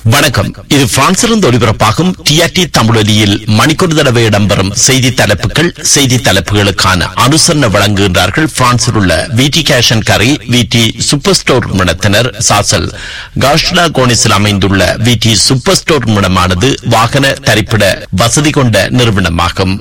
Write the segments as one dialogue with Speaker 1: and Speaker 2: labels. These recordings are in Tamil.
Speaker 1: வணக்கம் இது பிரான்சிலிருந்து ஒலிபரப்பாகும் டிஆர்டி தமிழொலியில் மணிக்கொரு தடவை இடம்பெறும் செய்தி தலைப்புகள் செய்தி தலைப்புகளுக்கான அனுசரணை வழங்குகின்றார்கள் பிரான்சில் உள்ள விடி கேஷன் கரை விடி சூப்பர் ஸ்டோர் நிறுவனத்தினர் சாசல் காஷ்லா கோனிஸில் அமைந்துள்ள விடி சூப்பர் ஸ்டோர் நிறுவனமானது வாகன தரிப்பிட வசதி கொண்ட நிறுவனமாகும்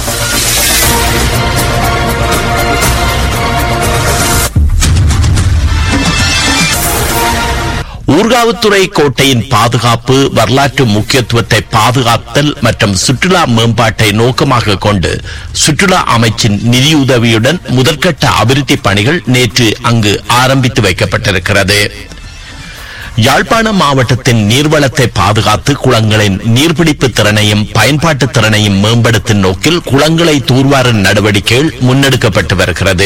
Speaker 1: ஊர்காவுத்துறை கோட்டையின் பாதுகாப்பு வரலாற்று முக்கியத்துவத்தை பாதுகாத்தல் மற்றும் சுற்றுலா மேம்பாட்டை நோக்கமாக கொண்டு சுற்றுலா அமைச்சின் நிதியுதவியுடன் முதற்கட்ட அபிவிருத்தி பணிகள் நேற்று அங்கு ஆரம்பித்து வைக்கப்பட்டிருக்கிறது யாழ்ப்பாணம் மாவட்டத்தின் நீர்வளத்தை பாதுகாத்து குளங்களின் நீர்பிடிப்பு திறனையும் பயன்பாட்டு திறனையும் மேம்படுத்தும் நோக்கில் குளங்களை தூர்வாரும் நடவடிக்கைகள் முன்னெடுக்கப்பட்டு வருகிறது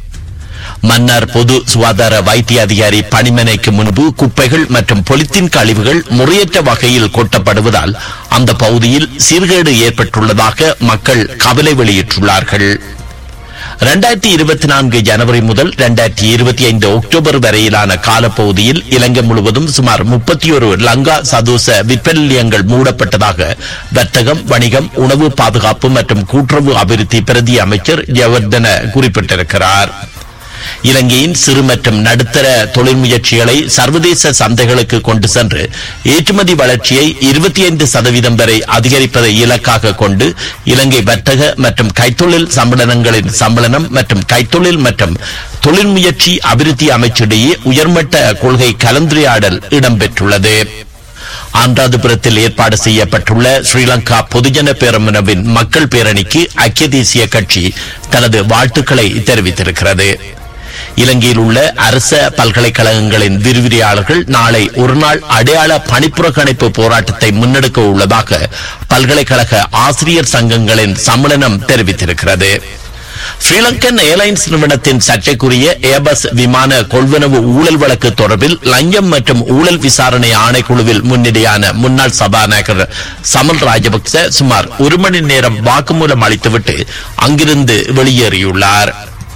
Speaker 1: மன்னார் பொது சுகாதார வைத்திய அதிகாரி பணிமனைக்கு முன்பு குப்பைகள் மற்றும் பொலித்தீன் கழிவுகள் முறையற்ற வகையில் கொட்டப்படுவதால் அந்த பகுதியில் சீர்கேடு ஏற்பட்டுள்ளதாக மக்கள் கவலை வெளியிட்டுள்ளார்கள் இரண்டாயிரத்தி இருபத்தி நான்கு ஜனவரி முதல் இரண்டாயிரத்தி இருபத்தி ஐந்து அக்டோபர் வரையிலான காலப்பகுதியில் இலங்கை முழுவதும் சுமார் முப்பத்தி ஒரு லங்கா சதோச விற்பனை நிலையங்கள் மூடப்பட்டதாக வர்த்தகம் வணிகம் உணவு பாதுகாப்பு மற்றும் கூட்டுறவு அபிவிருத்தி பிரதி அமைச்சர் ஜெயவர்தன குறிப்பிட்டிருக்கிறார் இலங்கையின் சிறு மற்றும் நடுத்தர தொழில் முயற்சிகளை சர்வதேச சந்தைகளுக்கு கொண்டு சென்று ஏற்றுமதி வளர்ச்சியை இருபத்தி ஐந்து சதவீதம் வரை அதிகரிப்பதை இலக்காக கொண்டு இலங்கை வர்த்தக மற்றும் கைத்தொழில் சம்மேளனங்களின் சம்மேளனம் மற்றும் கைத்தொழில் மற்றும் தொழில் முயற்சி அபிவிருத்தி அமைச்சிடையே உயர்மட்ட கொள்கை கலந்துரையாடல் இடம்பெற்றுள்ளது ஆந்திராபுரத்தில் ஏற்பாடு செய்யப்பட்டுள்ள ஸ்ரீலங்கா பொதுஜன பேரமுனவின் மக்கள் பேரணிக்கு ஐக்கிய தேசிய கட்சி தனது வாழ்த்துக்களை தெரிவித்திருக்கிறது இலங்கையில் உள்ள அரச பல்கலைக்கழகங்களின் விரிவிரியாளர்கள் நாளை ஒருநாள் அடையாள பணிப்புறக்கணிப்பு போராட்டத்தை முன்னெடுக்க உள்ளதாக பல்கலைக்கழக ஆசிரியர் சங்கங்களின் சம்மேளனம் தெரிவித்திருக்கிறது ஸ்ரீலங்கன் ஏர்லைன்ஸ் நிறுவனத்தின் சர்ச்சைக்குரிய ஏபஸ் விமான கொள்வனவு ஊழல் வழக்கு தொடர்பில் லஞ்சம் மற்றும் ஊழல் விசாரணை ஆணைக்குழுவில் முன்னிலையான முன்னாள் சபாநாயகர் சமல் ராஜபக்ச சுமார் ஒரு மணி நேரம் வாக்குமூலம் அளித்துவிட்டு அங்கிருந்து வெளியேறியுள்ளார்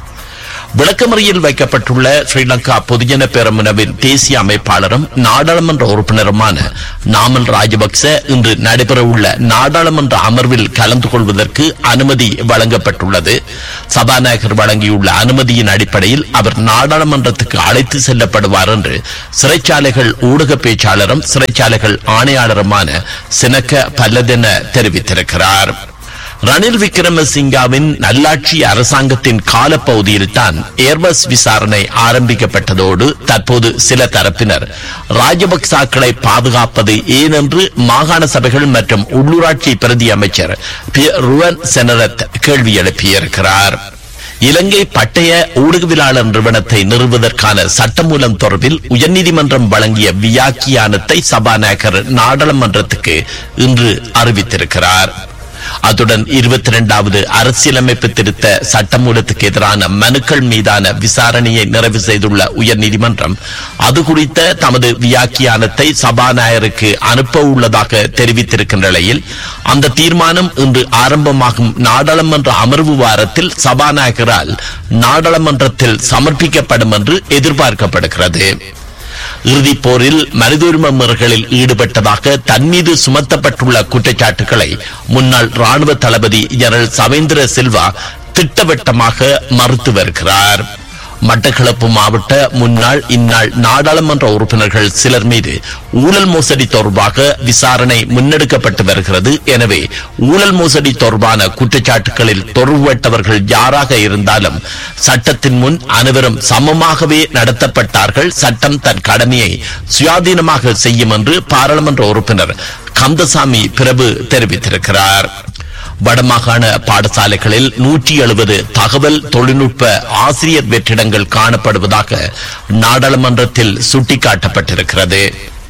Speaker 1: விளக்கமறியில் வைக்கப்பட்டுள்ள ஸ்ரீலங்கா பொதுஜன பேரமுனவின் தேசிய அமைப்பாளரும் நாடாளுமன்ற உறுப்பினருமான நாமல் ராஜபக்ச இன்று நடைபெறவுள்ள நாடாளுமன்ற அமர்வில் கலந்து கொள்வதற்கு அனுமதி வழங்கப்பட்டுள்ளது சபாநாயகர் வழங்கியுள்ள அனுமதியின் அடிப்படையில் அவர் நாடாளுமன்றத்துக்கு அழைத்து செல்லப்படுவார் என்று சிறைச்சாலைகள் ஊடக பேச்சாளரும் சிறைச்சாலைகள் ஆணையாளருமான சினக்க பல்லதென தெரிவித்திருக்கிறார் ரணில் விக்ரமசிங்காவின் நல்லாட்சி அரசாங்கத்தின் காலப்பகுதியில் தான் ஏர்பஸ் விசாரணை ஆரம்பிக்கப்பட்டதோடு தற்போது சில தரப்பினர் ராஜபக்சாக்களை பாதுகாப்பது ஏனென்று மாகாண சபைகள் மற்றும் உள்ளூராட்சி பிரதி அமைச்சர் ருவன் செனரத் கேள்வி எழுப்பியிருக்கிறார் இலங்கை பட்டய ஊடகவியலாளர் நிறுவனத்தை நிறுவுவதற்கான சட்டமூலம் தொடர்பில் உயர்நீதிமன்றம் வழங்கிய வியாக்கியானத்தை சபாநாயகர் நாடாளுமன்றத்துக்கு இன்று அறிவித்திருக்கிறார் அத்துடன் இருபத்தி இரண்டாவது அரசியலமைப்பு திருத்த சட்டமூலத்துக்கு எதிரான மனுக்கள் மீதான விசாரணையை நிறைவு செய்துள்ள உயர்நீதிமன்றம் அது குறித்த தமது வியாக்கியானத்தை சபாநாயகருக்கு அனுப்ப உள்ளதாக தெரிவித்திருக்கின்ற நிலையில் அந்த தீர்மானம் இன்று ஆரம்பமாகும் நாடாளுமன்ற அமர்வு வாரத்தில் சபாநாயகரால் நாடாளுமன்றத்தில் சமர்ப்பிக்கப்படும் என்று எதிர்பார்க்கப்படுகிறது இறுதிப் போரில் மனிதுரிம மீறல்களில் ஈடுபட்டதாக தன் மீது சுமத்தப்பட்டுள்ள குற்றச்சாட்டுகளை முன்னாள் ராணுவ தளபதி ஜெனரல் சவேந்திர சில்வா திட்டவட்டமாக மறுத்து வருகிறார் மட்டக்களப்பு மாவட்ட முன்னாள் இந்நாள் நாடாளுமன்ற உறுப்பினர்கள் சிலர் மீது ஊழல் மோசடி தொடர்பாக விசாரணை முன்னெடுக்கப்பட்டு வருகிறது எனவே ஊழல் மோசடி தொடர்பான குற்றச்சாட்டுகளில் தொடர்புபட்டவர்கள் யாராக இருந்தாலும் சட்டத்தின் முன் அனைவரும் சமமாகவே நடத்தப்பட்டார்கள் சட்டம் தன் கடமையை சுயாதீனமாக செய்யும் என்று பாராளுமன்ற உறுப்பினர் கந்தசாமி பிரபு தெரிவித்திருக்கிறார் வடமாகாண பாடசாலைகளில் நூற்றி எழுபது தகவல் தொழில்நுட்ப ஆசிரியர் வெற்றிடங்கள் காணப்படுவதாக நாடாளுமன்றத்தில் சுட்டிக்காட்டப்பட்டிருக்கிறது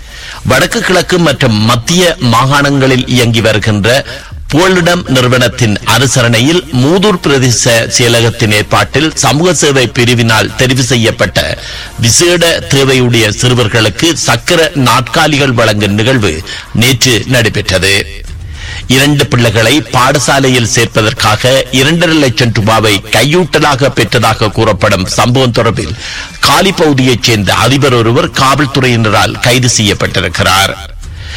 Speaker 1: வடக்கு கிழக்கு மற்றும் மத்திய மாகாணங்களில் இயங்கி வருகின்ற புகலிடம் நிறுவனத்தின் அனுசரணையில் மூதூர் பிரதேச செயலகத்தின் ஏற்பாட்டில் சமூக சேவை பிரிவினால் தெரிவு செய்யப்பட்ட விசேட தேவையுடைய சிறுவர்களுக்கு சக்கர நாட்காலிகள் வழங்கும் நிகழ்வு நேற்று நடைபெற்றது இரண்டு பிள்ளைகளை பாடசாலையில் சேர்ப்பதற்காக இரண்டரை லட்சம் ரூபாவை கையூட்டலாக பெற்றதாக கூறப்படும் சம்பவம் தொடர்பில் காலி பகுதியைச் சேர்ந்த அதிபர் ஒருவர் காவல்துறையினரால் கைது செய்யப்பட்டிருக்கிறார்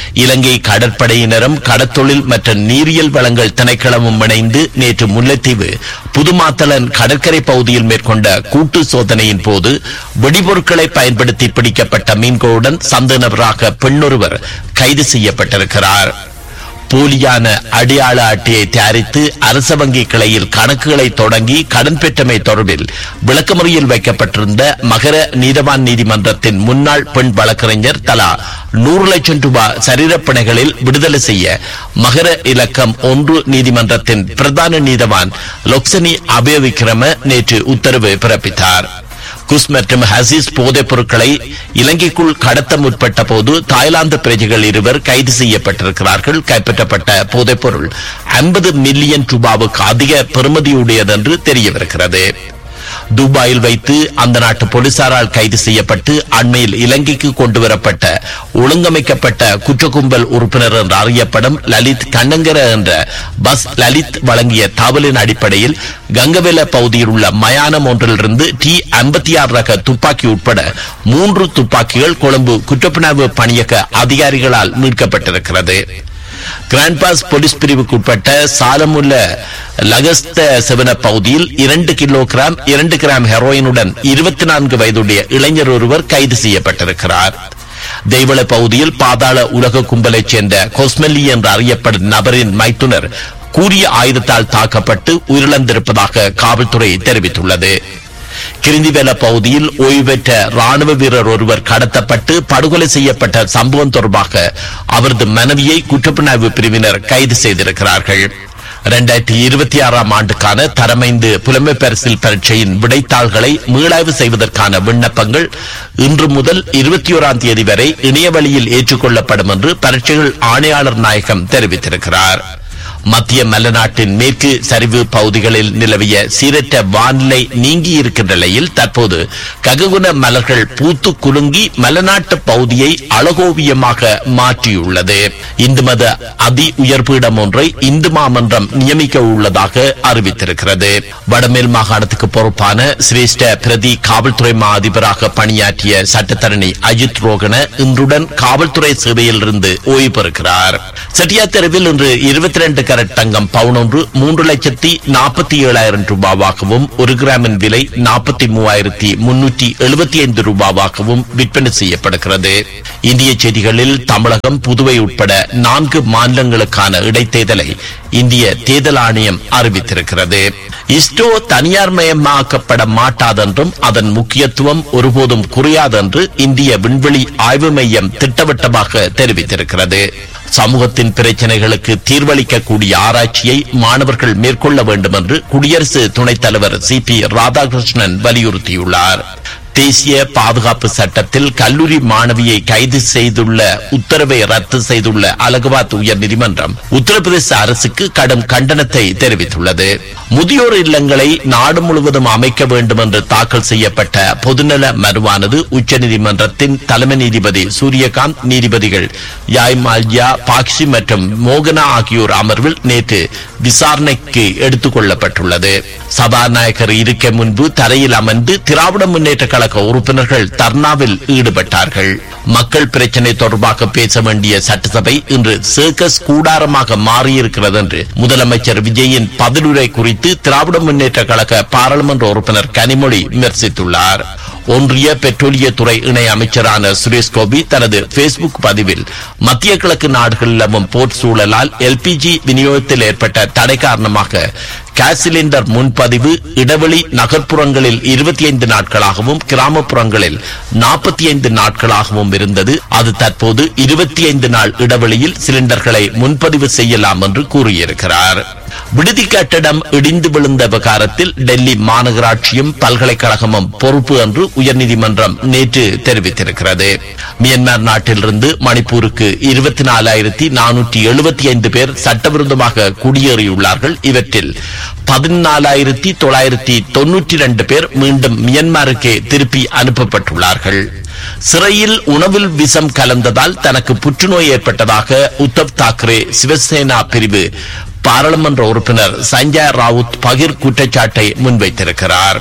Speaker 1: இலங்கை கடற்படையினரும் கடத்தொழில் மற்றும் நீரியல் வளங்கள் திணைக்களமும் இணைந்து நேற்று முல்லைத்தீவு புதுமாத்தலன் கடற்கரை பகுதியில் மேற்கொண்ட கூட்டு சோதனையின் போது வெடிபொருட்களை பயன்படுத்தி பிடிக்கப்பட்ட மீன்களுடன் சந்த நபராக பெண்ணொருவர் கைது செய்யப்பட்டிருக்கிறார் போலியான அடையாள அட்டையை தயாரித்து அரச வங்கி கிளையில் கணக்குகளை தொடங்கி கடன் பெற்றமை தொடர்பில் விளக்கமுறையில் வைக்கப்பட்டிருந்த மகர நீதவான் நீதிமன்றத்தின் முன்னாள் பெண் வழக்கறிஞர் தலா நூறு லட்சம் ரூபாய் சரீரப்பிணைகளில் விடுதலை செய்ய மகர இலக்கம் ஒன்று நீதிமன்றத்தின் பிரதான நீதவான் லொக்சனி அபயவிக்ரம நேற்று உத்தரவு பிறப்பித்தார் குஸ் மற்றும் ஹசீஸ் போதைப் பொருட்களை இலங்கைக்குள் கடத்த முற்பட்ட போது தாய்லாந்து பிரஜைகள் இருவர் கைது செய்யப்பட்டிருக்கிறார்கள் கைப்பற்றப்பட்ட போதைப் பொருள் ஐம்பது மில்லியன் ரூபாவுக்கு அதிக பெறுமதியுடையதென்று தெரியவிருக்கிறது துபாயில் வைத்து அந்த நாட்டு போலீசாரால் கைது செய்யப்பட்டு அண்மையில் இலங்கைக்கு கொண்டுவரப்பட்ட ஒழுங்கமைக்கப்பட்ட குற்ற கும்பல் உறுப்பினர் என்று அறியப்படும் லலித் கண்ணங்கர என்ற பஸ் லலித் வழங்கிய தகவலின் அடிப்படையில் கங்கவேல பகுதியில் உள்ள மயானம் ஒன்றிலிருந்து டி ஐம்பத்தி ஆறு ரக துப்பாக்கி உட்பட மூன்று துப்பாக்கிகள் கொழும்பு குற்றப்புணர்வு பணியக அதிகாரிகளால் மீட்கப்பட்டிருக்கிறது கிராண்ட் பாஸ் போலீஸ் பிரிவுக்கு உட்பட்ட சாலமுள்ள லகஸ்த செவன பகுதியில் இரண்டு கிலோகிராம் இரண்டு கிராம் ஹெரோயினுடன் இருபத்தி நான்கு வயதுடைய இளைஞர் ஒருவர் கைது செய்யப்பட்டிருக்கிறார் தெய்வள பகுதியில் பாதாள உலக கும்பலைச் சேர்ந்த கொஸ்மெல்லி என்று அறியப்படும் நபரின் மைத்துனர் கூறிய ஆயுதத்தால் தாக்கப்பட்டு உயிரிழந்திருப்பதாக காவல்துறை தெரிவித்துள்ளது கிரிந்திவேல பகுதியில் ஓய்வு பெற்ற ராணுவ வீரர் ஒருவர் கடத்தப்பட்டு படுகொலை செய்யப்பட்ட சம்பவம் தொடர்பாக அவரது மனைவியை குற்றப்புலனாய்வு பிரிவினர் கைது செய்திருக்கிறார்கள் இரண்டாயிரத்தி இருபத்தி ஆறாம் ஆண்டுக்கான தரமைந்து புலமை பரிசில் பரீட்சையின் விடைத்தாள்களை மீளாய்வு செய்வதற்கான விண்ணப்பங்கள் இன்று முதல் இருபத்தி ஓராம் தேதி வரை இணைய வழியில் ஏற்றுக்கொள்ளப்படும் என்று பரீட்சைகள் ஆணையாளர் நாயகம் தெரிவித்திருக்கிறார் மத்திய மலைநாட்டின் மேற்கு சரிவு பகுதிகளில் நிலவிய சீரற்ற வானிலை நீங்கி இருக்கின்ற நிலையில் தற்போது கககுன மலர்கள் பூத்து குலுங்கி மலைநாட்டு பகுதியை அழகோவியமாக மாற்றியுள்ளது இந்து மத அதி உயர்பீடம் ஒன்றை இந்து மாமன்றம் நியமிக்க உள்ளதாக அறிவித்திருக்கிறது வடமேல் மாகாணத்துக்கு பொறுப்பான சிரேஷ்ட பிரதி காவல்துறை மா அதிபராக பணியாற்றிய சட்டத்தரணி அஜித் ரோகன இன்றுடன் காவல்துறை சேவையில் இருந்து ஓய்வு பெறுகிறார் செட்டியா தெருவில் இன்று இருபத்தி ரெண்டு கரட் தங்கம் பவுன் ஒன்று மூன்று லட்சத்தி நாற்பத்தி ஏழாயிரம் ரூபாவாகவும் ஒரு கிராமின் விலை நாற்பத்தி மூவாயிரத்தி முன்னூற்றி எழுபத்தி ஐந்து ரூபாவாகவும் விற்பனை செய்யப்படுகிறது இந்திய செய்திகளில் தமிழகம் புதுவை உட்பட நான்கு மாநிலங்களுக்கான இடைத்தேர்தலை இந்திய தேர்தல் ஆணையம் அறிவித்திருக்கிறது இஸ்ரோ தனியார் மயமாக்கப்பட மாட்டாதென்றும் அதன் முக்கியத்துவம் ஒருபோதும் குறையாதென்று இந்திய விண்வெளி ஆய்வு மையம் திட்டவட்டமாக தெரிவித்திருக்கிறது சமூகத்தின் பிரச்சனைகளுக்கு தீர்வளிக்கக்கூடிய ஆராய்ச்சியை மாணவர்கள் மேற்கொள்ள வேண்டும் என்று குடியரசு துணைத் தலைவர் சி பி ராதாகிருஷ்ணன் வலியுறுத்தியுள்ளார் தேசிய பாதுகாப்பு சட்டத்தில் கல்லூரி மாணவியை கைது செய்துள்ள உத்தரவை ரத்து செய்துள்ள அலகாபாத் உயர்நீதிமன்றம் உத்தரப்பிரதேச அரசுக்கு கடும் கண்டனத்தை தெரிவித்துள்ளது முதியோர் இல்லங்களை நாடு முழுவதும் அமைக்க வேண்டும் என்று தாக்கல் செய்யப்பட்ட பொதுநல மனுவானது உச்சநீதிமன்றத்தின் தலைமை நீதிபதி சூரியகாந்த் நீதிபதிகள் யாய் மால்யா பாக்ஷி மற்றும் மோகனா ஆகியோர் அமர்வில் நேற்று விசாரணைக்கு எடுத்துக் கொள்ளப்பட்டுள்ளது சபாநாயகர் இருக்க முன்பு தரையில் அமர்ந்து திராவிட முன்னேற்ற கழக உறுப்பினர்கள் தர்ணாவில் ஈடுபட்டார்கள் மக்கள் பிரச்சினை தொடர்பாக பேச வேண்டிய சட்டசபை இன்று சர்க்கஸ் கூடாரமாக மாறியிருக்கிறது என்று முதலமைச்சர் விஜயின் பதிலுரை குறித்து திராவிட முன்னேற்ற கழக பாராளுமன்ற உறுப்பினர் கனிமொழி விமர்சித்துள்ளார் ஒன்றிய பெட்ரோலியத்துறை இணை அமைச்சரான சுரேஷ் கோபி தனது பேஸ்புக் பதிவில் மத்திய கிழக்கு நாடுகளில் நிலவும் போர் சூழலால் எல்பிஜி விநியோகத்தில் ஏற்பட்ட தடை காரணமாக கேஸ் சிலிண்டர் முன்பதிவு இடைவெளி நகர்ப்புறங்களில் இருபத்தி ஐந்து நாட்களாகவும் கிராமப்புறங்களில் நாற்பத்தி ஐந்து நாட்களாகவும் இருந்தது அது தற்போது இருபத்தி ஐந்து நாள் இடைவெளியில் சிலிண்டர்களை முன்பதிவு செய்யலாம் என்று கூறியிருக்கிறார் விடுதி கட்டடம் இடிந்து விழுந்த விவகாரத்தில் டெல்லி மாநகராட்சியும் பல்கலைக்கழகமும் பொறுப்பு என்று உயர்நீதிமன்றம் நேற்று தெரிவித்திருக்கிறது மியான்மர் நாட்டிலிருந்து மணிப்பூருக்கு இருபத்தி நாலாயிரத்தி நானூற்றி எழுபத்தி ஐந்து பேர் சட்டவிரோதமாக குடியேறியுள்ளார்கள் இவற்றில் பதினாலாயிரத்தி தொள்ளாயிரத்தி தொன்னூற்றி இரண்டு பேர் மீண்டும் மியான்மருக்கே திருப்பி அனுப்பப்பட்டுள்ளார்கள் சிறையில் உணவில் விஷம் கலந்ததால் தனக்கு புற்றுநோய் ஏற்பட்டதாக உத்தவ் தாக்கரே சிவசேனா பிரிவு பாராளுமன்ற உறுப்பினர் சஞ்சய் ராவுத் பகிர் குற்றச்சாட்டை முன்வைத்திருக்கிறார்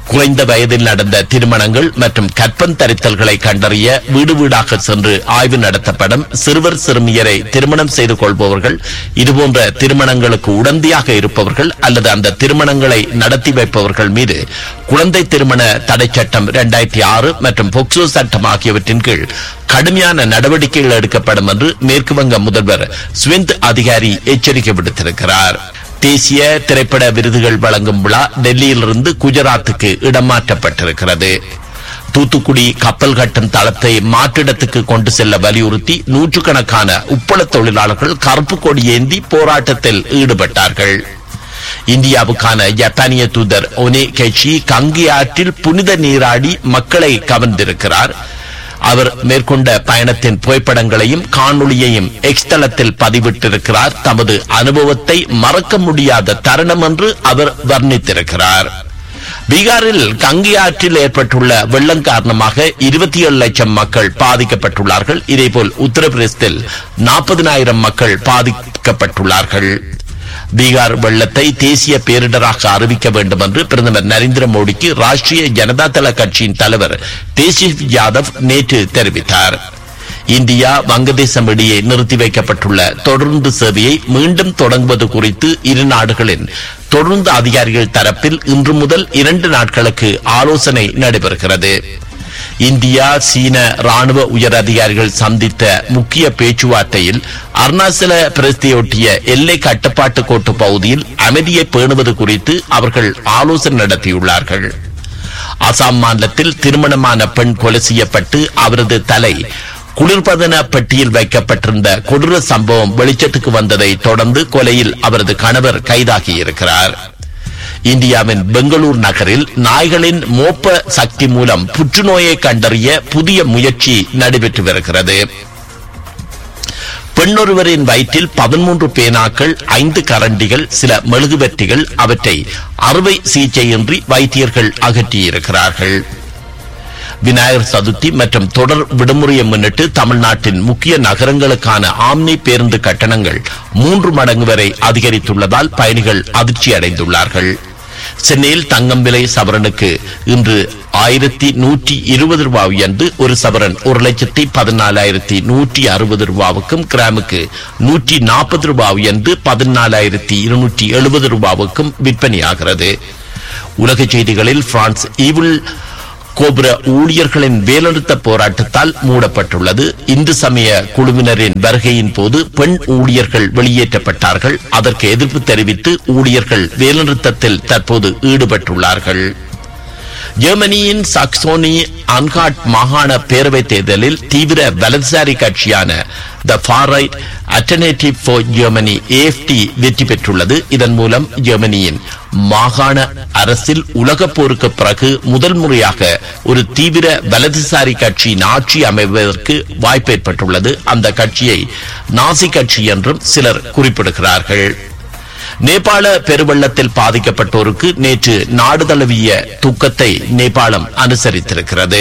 Speaker 1: குறைந்த வயதில் நடந்த திருமணங்கள் மற்றும் கற்பன் தரித்தல்களை கண்டறிய வீடு வீடாக சென்று ஆய்வு நடத்தப்படும் சிறுவர் சிறுமியரை திருமணம் செய்து கொள்பவர்கள் இதுபோன்ற திருமணங்களுக்கு உடந்தையாக இருப்பவர்கள் அல்லது அந்த திருமணங்களை நடத்தி வைப்பவர்கள் மீது குழந்தை திருமண தடை சட்டம் இரண்டாயிரத்தி ஆறு மற்றும் பொக்சோ சட்டம் ஆகியவற்றின் கீழ் கடுமையான நடவடிக்கைகள் எடுக்கப்படும் என்று மேற்கு வங்க முதல்வர் ஸ்விந்த் அதிகாரி எச்சரிக்கை விடுத்திருக்கிறார் தேசிய திரைப்பட விருதுகள் வழங்கும் விழா டெல்லியிலிருந்து குஜராத்துக்கு இடமாற்றப்பட்டிருக்கிறது தூத்துக்குடி கப்பல் கட்டும் தளத்தை மாற்றிடத்துக்கு கொண்டு செல்ல வலியுறுத்தி நூற்றுக்கணக்கான உப்பள தொழிலாளர்கள் கருப்பு கொடி ஏந்தி போராட்டத்தில் ஈடுபட்டார்கள் இந்தியாவுக்கான ஜப்பானிய தூதர் ஒனே கெச்சி கங்கி ஆற்றில் புனித நீராடி மக்களை கவர்ந்திருக்கிறார் அவர் மேற்கொண்ட பயணத்தின் புகைப்படங்களையும் காணொளியையும் எக்ஸ் தளத்தில் பதிவிட்டிருக்கிறார் தமது அனுபவத்தை மறக்க முடியாத தருணம் என்று அவர் வர்ணித்திருக்கிறார் பீகாரில் கங்கை ஆற்றில் ஏற்பட்டுள்ள வெள்ளம் காரணமாக இருபத்தி ஏழு லட்சம் மக்கள் பாதிக்கப்பட்டுள்ளார்கள் இதேபோல் உத்தரப்பிரதேசத்தில் நாற்பதினாயிரம் மக்கள் பாதிக்கப்பட்டுள்ளார்கள் பீகார் வெள்ளத்தை தேசிய பேரிடராக அறிவிக்க வேண்டும் என்று பிரதமர் நரேந்திர மோடிக்கு ராஷ்டிரிய ஜனதா தள கட்சியின் தலைவர் தேஜஸ்வி யாதவ் நேற்று தெரிவித்தார் இந்தியா வங்கதேசம் இடையே நிறுத்தி வைக்கப்பட்டுள்ள தொடர்ந்து சேவையை மீண்டும் தொடங்குவது குறித்து இரு நாடுகளின் தொடர்ந்து அதிகாரிகள் தரப்பில் இன்று முதல் இரண்டு நாட்களுக்கு ஆலோசனை நடைபெறுகிறது இந்தியா சீன ராணுவ உயர் அதிகாரிகள் சந்தித்த முக்கிய பேச்சுவார்த்தையில் அருணாச்சல பிரதேசத்தையொட்டிய எல்லை கட்டுப்பாட்டு கோட்டு பகுதியில் அமைதியை பேணுவது குறித்து அவர்கள் ஆலோசனை நடத்தியுள்ளார்கள் அசாம் மாநிலத்தில் திருமணமான பெண் கொலை செய்யப்பட்டு அவரது தலை குளிர்பதன பெட்டியில் வைக்கப்பட்டிருந்த கொடூர சம்பவம் வெளிச்சத்துக்கு வந்ததை தொடர்ந்து கொலையில் அவரது கணவர் கைதாகியிருக்கிறார் இந்தியாவின் பெங்களூர் நகரில் நாய்களின் மோப்ப சக்தி மூலம் புற்றுநோயை கண்டறிய புதிய முயற்சி நடைபெற்று வருகிறது பெண்ணொருவரின் வயிற்றில் பதிமூன்று பேனாக்கள் ஐந்து கரண்டிகள் சில மெழுகுவர்த்திகள் அவற்றை அறுவை சிகிச்சையின்றி வைத்தியர்கள் அகற்றியிருக்கிறார்கள் விநாயகர் சதுர்த்தி மற்றும் தொடர் விடுமுறையை முன்னிட்டு தமிழ்நாட்டின் முக்கிய நகரங்களுக்கான ஆம்னி பேருந்து கட்டணங்கள் மூன்று மடங்கு வரை அதிகரித்துள்ளதால் பயணிகள் அதிர்ச்சி அடைந்துள்ளார்கள் சென்னையில் தங்கம் விலை சவரனுக்கு இன்று ஆயிரத்தி நூற்றி இருபது ரூபாய் உயர்ந்து ஒரு சவரன் ஒரு லட்சத்தி பதினாலாயிரத்தி நூற்றி அறுபது ரூபாவுக்கும் கிராமுக்கு நூற்றி நாற்பது ரூபாய் உயர்ந்து பதினாலாயிரத்தி இருநூற்றி எழுபது ரூபாவுக்கும் விற்பனையாகிறது உலக செய்திகளில் பிரான்ஸ் ஈவில் கோபுர ஊழியர்களின் வேலைநிறுத்த போராட்டத்தால் மூடப்பட்டுள்ளது இந்து சமய குழுவினரின் வருகையின் போது பெண் ஊழியர்கள் வெளியேற்றப்பட்டார்கள் அதற்கு எதிர்ப்பு தெரிவித்து ஊழியர்கள் வேலைநிறுத்தத்தில் தற்போது ஈடுபட்டுள்ளார்கள் ஜெர்மனியின் சாக்சோனி அன்காட் மாகாண பேரவைத் தேர்தலில் தீவிர வலதுசாரி கட்சியான the far right alternative for Germany A F D வெற்றி பெற்றுள்ளது இதன் மூலம் ஜெர்மனியின் மாகாண அரசில் உலகப் போருக்கு பிறகு முதல் முறையாக ஒரு தீவிர வலதுசாரி கட்சியின் ஆட்சி அமைவதற்கு வாய்ப்பு ஏற்பட்டுள்ளது அந்த கட்சியை நாசி கட்சி என்றும் சிலர் குறிப்பிடுகிறார்கள் நேபாள பெருவெள்ளத்தில் பாதிக்கப்பட்டோருக்கு நேற்று நாடு தழுவிய துக்கத்தை நேபாளம் அனுசரித்திருக்கிறது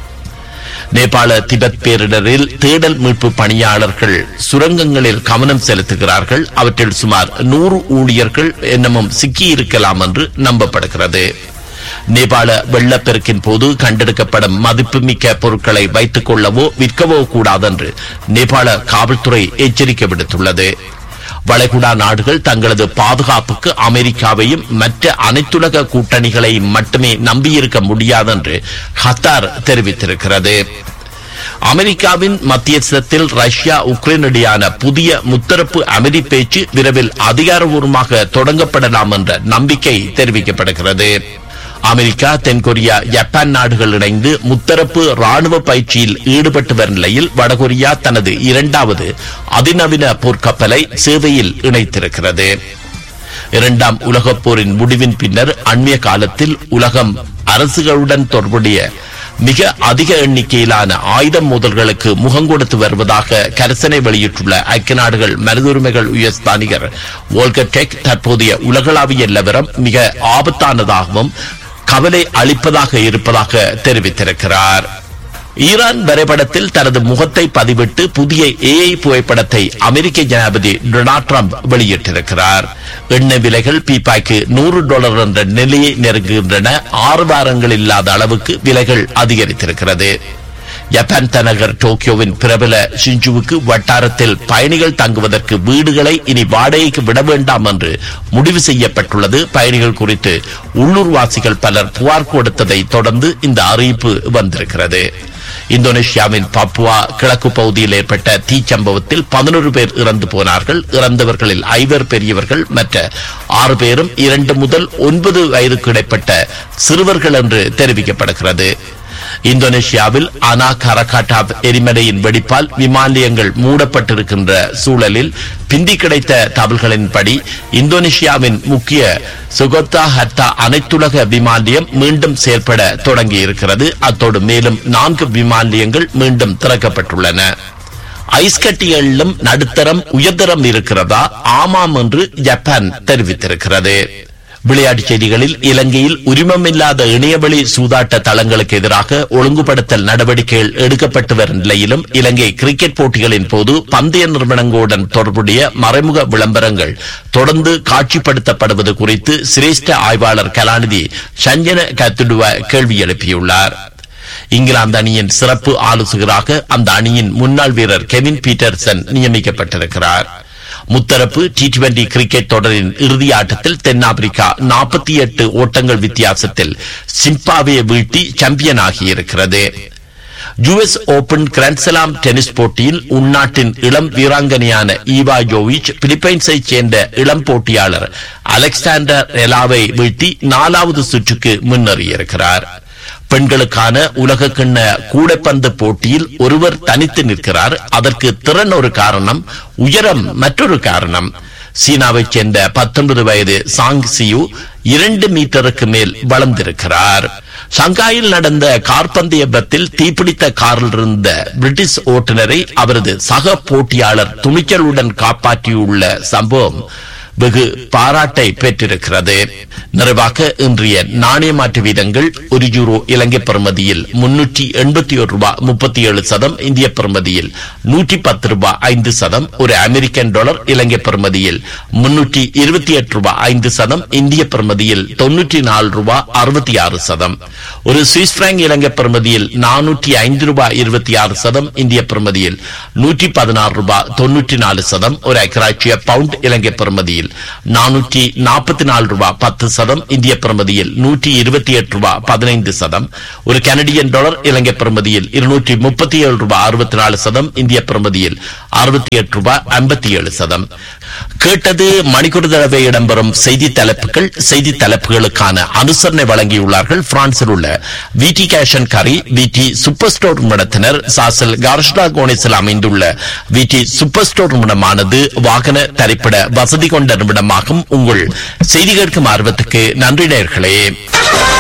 Speaker 1: நேபாள திபெத் பேரிடரில் தேடல் மீட்பு பணியாளர்கள் சுரங்கங்களில் கவனம் செலுத்துகிறார்கள் அவற்றில் சுமார் நூறு ஊழியர்கள் என்னமும் சிக்கியிருக்கலாம் என்று நம்பப்படுகிறது நேபாள வெள்ளப்பெருக்கின் போது கண்டெடுக்கப்படும் மதிப்புமிக்க பொருட்களை வைத்துக் கொள்ளவோ விற்கவோ கூடாதென்று நேபாள காவல்துறை எச்சரிக்கை விடுத்துள்ளது வளைகுடா நாடுகள் தங்களது பாதுகாப்புக்கு அமெரிக்காவையும் மற்ற அனைத்துலக கூட்டணிகளையும் மட்டுமே நம்பியிருக்க முடியாதென்று கத்தார் தெரிவித்திருக்கிறது அமெரிக்காவின் மத்தியஸ்தத்தில் ரஷ்யா உக்ரைன் இடையான புதிய முத்தரப்பு அமைதி பேச்சு விரைவில் அதிகாரபூர்வமாக தொடங்கப்படலாம் என்ற நம்பிக்கை தெரிவிக்கப்படுகிறது அமெரிக்கா தென்கொரியா ஜப்பான் நாடுகள் இணைந்து முத்தரப்பு ராணுவ பயிற்சியில் ஈடுபட்டு வரும் நிலையில் வடகொரியா தனது இரண்டாவது அதிநவீன போர்க்கப்பலை சேவையில் இணைத்திருக்கிறது இரண்டாம் உலகப் போரின் முடிவின் பின்னர் அண்மைய காலத்தில் உலகம் அரசுகளுடன் தொடர்புடைய மிக அதிக எண்ணிக்கையிலான ஆயுத மோதல்களுக்கு முகம் கொடுத்து வருவதாக கரசனை வெளியிட்டுள்ள ஐக்கிய நாடுகள் மனித உரிமைகள் உயர்ஸ்தானிகர் வோல்கர் டெக் தற்போதைய உலகளாவிய நிலவரம் மிக ஆபத்தானதாகவும் கவலை அளிப்பதாக இருப்பதாக தெரிவித்திருக்கிறார் ஈரான் வரைபடத்தில் தனது முகத்தை பதிவிட்டு புதிய ஏஐ புகைப்படத்தை அமெரிக்க ஜனாதிபதி டொனால்ட் ட்ரம்ப் வெளியிட்டிருக்கிறார் எண்ணெய் விலைகள் பீப்பாய்க்கு நூறு டாலர் என்ற நிலையை நெருங்குகின்றன ஆறு வாரங்கள் இல்லாத அளவுக்கு விலைகள் அதிகரித்திருக்கிறது ஜப்பான் தலைநகர் டோக்கியோவின் பிரபல ஷிஞ்சுவுக்கு வட்டாரத்தில் பயணிகள் தங்குவதற்கு வீடுகளை இனி வாடகைக்கு விட வேண்டாம் என்று முடிவு செய்யப்பட்டுள்ளது பயணிகள் குறித்து உள்ளூர்வாசிகள் பலர் புகார் கொடுத்ததை தொடர்ந்து இந்த அறிவிப்பு வந்திருக்கிறது இந்தோனேஷியாவின் பப்புவா கிழக்கு பகுதியில் ஏற்பட்ட தீச்சம்பவத்தில் பதினொரு பேர் இறந்து போனார்கள் இறந்தவர்களில் ஐவர் பெரியவர்கள் மற்ற ஆறு பேரும் இரண்டு முதல் ஒன்பது வயதுக்கு இடைப்பட்ட சிறுவர்கள் என்று தெரிவிக்கப்படுகிறது இந்தோனேஷியாவில் அனா கரகாட்டா எரிமலையின் வெடிப்பால் விமானியங்கள் மூடப்பட்டிருக்கின்ற சூழலில் பிந்தி கிடைத்த தகவல்களின்படி இந்தோனேஷியாவின் முக்கிய சுகோத்தா ஹத்தா அனைத்துலக விமானியம் மீண்டும் செயல்பட தொடங்கி இருக்கிறது அத்தோடு மேலும் நான்கு விமானியங்கள் மீண்டும் திறக்கப்பட்டுள்ளன ஐஸ் கட்டிகளிலும் நடுத்தரம் உயர்தரம் இருக்கிறதா ஆமாம் என்று ஜப்பான் தெரிவித்திருக்கிறது விளையாட்டுச் செய்திகளில் இலங்கையில் உரிமமில்லாத இணையவழி சூதாட்ட தளங்களுக்கு எதிராக ஒழுங்குபடுத்தல் நடவடிக்கைகள் எடுக்கப்பட்டு வரும் நிலையிலும் இலங்கை கிரிக்கெட் போட்டிகளின் போது பந்தய நிறுவனங்களுடன் தொடர்புடைய மறைமுக விளம்பரங்கள் தொடர்ந்து காட்சிப்படுத்தப்படுவது குறித்து சிரேஷ்ட ஆய்வாளர் கலாநிதி சஞ்சன கத்துடுவ கேள்வி எழுப்பியுள்ளார் இங்கிலாந்து அணியின் சிறப்பு ஆலோசகராக அந்த அணியின் முன்னாள் வீரர் கெவின் பீட்டர்சன் நியமிக்கப்பட்டிருக்கிறார் முத்தரப்பு டி டுவெண்டி கிரிக்கெட் தொடரின் இறுதி ஆட்டத்தில் தென்னாப்பிரிக்கா நாற்பத்தி எட்டு ஓட்டங்கள் வித்தியாசத்தில் சிம்பாவே வீழ்த்தி சாம்பியன் ஆகியிருக்கிறது யுஎஸ் ஓபன் கிராண்ட்ஸ்லாம் டென்னிஸ் போட்டியில் உள்நாட்டின் இளம் வீராங்கனையான ஈவா ஜோவிச் பிலிப்பைன்ஸை சேர்ந்த இளம் போட்டியாளர் அலெக்சாண்டர் எலாவை வீழ்த்தி நாலாவது சுற்றுக்கு முன்னேறியிருக்கிறார் பெண்களுக்கான உலக கிண்ண கூடைப்பந்து போட்டியில் ஒருவர் தனித்து நிற்கிறார் அதற்கு திறன் ஒரு காரணம் உயரம் மற்றொரு காரணம் சீனாவைச் சேர்ந்த பத்தொன்பது வயது சாங் சியு இரண்டு மீட்டருக்கு மேல் வளர்ந்திருக்கிறார் ஷங்காயில் நடந்த கார்பந்தய விபத்தில் தீப்பிடித்த காரில் இருந்த பிரிட்டிஷ் ஓட்டுநரை அவரது சக போட்டியாளர் துணிச்சலுடன் காப்பாற்றியுள்ள சம்பவம் வெகு பாராட்டை பெற்றிருக்கிறது நிறைவாக இன்றைய நாணய மாற்று வீதங்கள் ஒரு யூரோ இலங்கை பெறுமதியில் முன்னூற்றி எண்பத்தி ஒரு ரூபாய் முப்பத்தி ஏழு சதம் இந்திய பெறுமதியில் நூற்றி பத்து ரூபாய் ஐந்து சதம் ஒரு அமெரிக்கன் டாலர் இலங்கை பெறுமதியில் முன்னூற்றி இருபத்தி எட்டு ரூபாய் ஐந்து சதம் இந்திய பெறுமதியில் தொன்னூற்றி நாலு ரூபாய் அறுபத்தி ஆறு சதம் ஒரு சுவிஸ் பிராங்க் இலங்கை பெறுமதியில் நானூற்றி ஐந்து ரூபாய் இருபத்தி ஆறு சதம் இந்திய பெறுமதியில் நூற்றி பதினாறு ரூபாய் தொன்னூற்றி நாலு சதம் ஒரு அக்கராட்சிய பவுண்ட் இலங்கை பெறுமதியில் நானூற்றி நாற்பத்தி நாலு ரூபாய் பத்து சதம் இந்திய பிரமதியில் நூற்றி இருபத்தி எட்டு ரூபாய் பதினைந்து சதம் ஒரு கனடியன் டாலர் இலங்கை பிரமதியில் இருநூற்றி முப்பத்தி ஏழு ரூபாய் அறுபத்தி நாலு சதம் இந்திய பிரமதியில் அறுபத்தி எட்டு ரூபாய் ஐம்பத்தி ஏழு சதம் கேட்டது மணிக்கூர் தடவை இடம்பெறும் செய்தி தலைப்புகள் செய்தி தலைப்புகளுக்கான அனுசரணை வழங்கியுள்ளார்கள் பிரான்சில் உள்ள விடி கேஷன் கரி விடி சூப்பர் ஸ்டோர் நிறுவனத்தினர் சாசல் கார்ஷ்டா கோனிஸில் அமைந்துள்ள விடி சூப்பர் ஸ்டோர் நிறுவனமானது வாகன தரிப்பிட வசதி கொண்ட நிமிடமாகும் உங்கள் செய்தி கேட்கும் ஆர்வத்துக்கு நன்றி நேர்களே